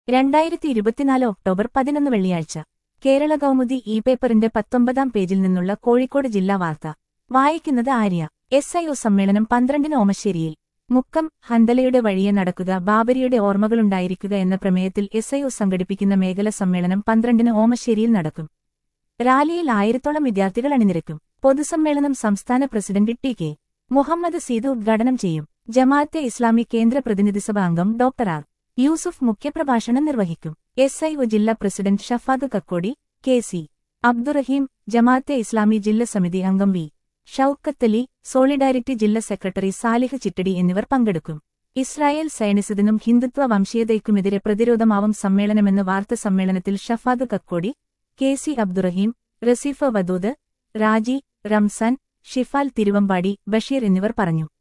രണ്ടായിരത്തി ഇരുപത്തിനാല് ഒക്ടോബർ പതിനൊന്ന് വെള്ളിയാഴ്ച കേരള കൗമുദി ഇ പേപ്പറിന്റെ പത്തൊമ്പതാം പേജിൽ നിന്നുള്ള കോഴിക്കോട് ജില്ലാ വാർത്ത വായിക്കുന്നത് ആര്യ എസ് ഐ ഒ സമ്മേളനം പന്ത്രണ്ടിന് ഓമശ്ശേരിയിൽ മുക്കം ഹന്തലയുടെ വഴിയെ നടക്കുക ബാബരിയുടെ ഓർമ്മകളുണ്ടായിരിക്കുക എന്ന പ്രമേയത്തിൽ എസ് ഐ ഒ സംഘടിപ്പിക്കുന്ന മേഖല സമ്മേളനം പന്ത്രണ്ടിന് ഓമശ്ശേരിയിൽ നടക്കും റാലിയിൽ ആയിരത്തോളം വിദ്യാർത്ഥികൾ അണിനിരക്കും പൊതുസമ്മേളനം സംസ്ഥാന president T K Muhammad Seed ഉദ്ഘാടനം ചെയ്യും ജമാഅത്തെ ഇസ്ലാമി കേന്ദ്ര പ്രതിനിധിസഭ അംഗം ഡോക്ടർ ആർ യൂസുഫ് മുഖ്യപ്രഭാഷണം നിർവഹിക്കും എസ് ഐ ഒ ജില്ലാ president Shafad Kakkodi K C Abdurahim Jamaate Islami ജില്ലാ സമിതി അംഗം വി ഷൌക്കത്തലി സോളിഡാരിറ്റി ജില്ലാ സെക്രട്ടറി സാലിഹ് ചിറ്റടി എന്നിവർ പങ്കെടുക്കും ഇസ്രായേൽ സൈനിസത്തിനും ഹിന്ദുത്വ വംശീയതയ്ക്കുമെതിരെ പ്രതിരോധമാവും സമ്മേളനമെന്ന് വാർത്താ സമ്മേളനത്തിൽ ഷഫാദ് കക്കോടി കെ സി അബ്ദുറഹീം റസീഫ വദൂദ് രാജി റംസാൻ ഷിഫാൽ തിരുവമ്പാടി ബഷീർ എന്നിവർ പറഞ്ഞു